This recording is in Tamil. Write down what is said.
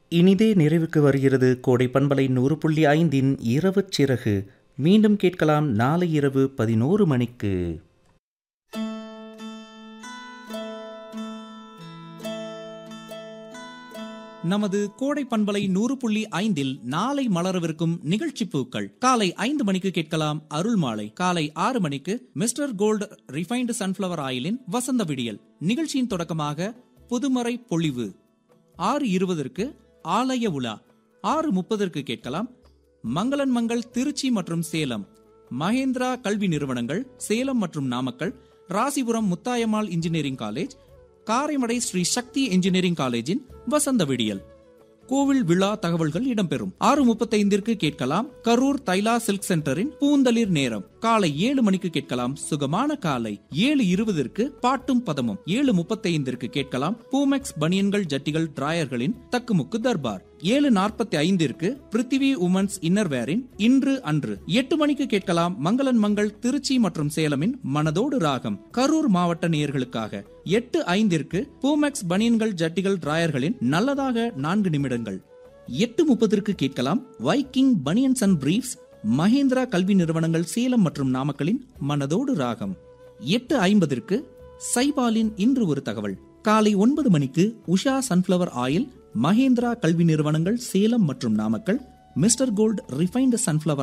இனிதே நிறைவுக்கு வருகிறது கோடை பண்பலை நூறு புள்ளி ஐந்தின் இரவுச் சிறகு மீண்டும் கேட்கலாம் நாளை இரவு பதினோரு மணிக்கு நமது கோடை பண்பலை நூறு புள்ளி ஐந்தில் நாளை மலரவிருக்கும் நிகழ்ச்சி பூக்கள் காலை ஐந்து மணிக்கு கேட்கலாம் அருள் மாலை காலை ஆறு மணிக்கு மிஸ்டர் கோல்டு ரிஃபைன்டு சன்ஃபிளவர் ஆயிலின் வசந்த விடியல் நிகழ்ச்சியின் தொடக்கமாக புதுமறை பொழிவு ஆறு இருபதற்கு ஆலய உலா ஆறு முப்பதற்கு கேட்கலாம் மங்களன் மங்கள் திருச்சி மற்றும் சேலம் மகேந்திரா கல்வி நிறுவனங்கள் சேலம் மற்றும் Namakkal Rasipuram Muthayammal engineering college Karamadai Shri Sakthi engineering காலேஜின் வசந்த விடியல் கோவில் விழா தகவல்கள் இடம்பெறும் ஆறு முப்பத்தைந்திற்கு கேட்கலாம் கரூர் தைலா சில்க் சென்டரின் பூந்தளிர் நேரம் காலை ஏழு மணிக்கு கேட்கலாம் சுகமான காலை ஏழு இருபதற்கு பாட்டும் பதமும் ஏழு முப்பத்தைந்திற்கு கேட்கலாம் பூமெக்ஸ் பனியன்கள் ஜட்டிகள் டிராயர்களின் தக்குமுக்கு தர்பார் ஏழு நாற்பத்தி ஐந்திற்கு பிருத்திவி உமன்ஸ் இன்னர்வேரின் இன்று அன்று எட்டு மணிக்கு கேட்கலாம் மங்களன் மங்கள் திருச்சி மற்றும் சேலமின் மனதோடு ராகம் கரூர் மாவட்ட நேயர்களுக்காக எட்டு ஐந்திற்கு பூமெக்ஸ் பனியன்கள் ஜட்டிகள் டிராயர்களின் நல்லதாக நான்கு நிமிடங்கள் எட்டு முப்பதற்கு கேட்கலாம் Viking banians and briefs Mahendra கல்வி நிறுவனங்கள் சேலம் மற்றும் நாமக்கலின் மனதோடு ராகம் எட்டு ஐம்பதற்கு சைபாலின் இன்று ஒரு தகவல் காலை ஒன்பது மணிக்கு உஷா சன்ஃபிளவர் ஆயில் மகேந்திரா கல்வி நிறுவனங்கள் சேலம் மற்றும் Namakkal mister Gold refined sunflower